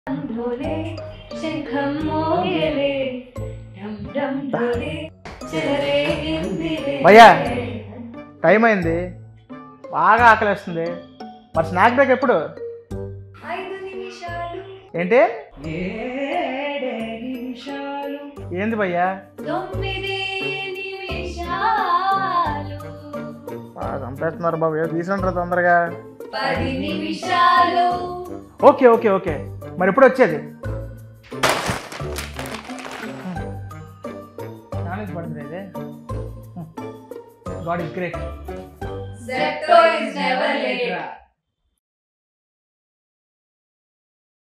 ढोले శంఖం మోగేలే డమ్ డమ్ ఢోలే చెలరేగిందిలే భయ్యా. టైం అయింది బాగా ఆకలేస్తుంది మరి స్నాక్ బ్రేక్ ఎప్పుడు ఐదు నిమిషాలు ఏంటి ఏడే నిమిషాలు ఏంది భయ్యా తొమ్మిది నిమిషాలు బాగా చంపేస్తున్నారు బాబు ఏదో తీసుకుంటారు తొందరగా పది నిమిషాలు ఓకే ఓకే ఓకే మరి ఎప్పుడు వచ్చేది నాలెడ్జ్ పడుతుంది ఇది God is great Zepto is never late.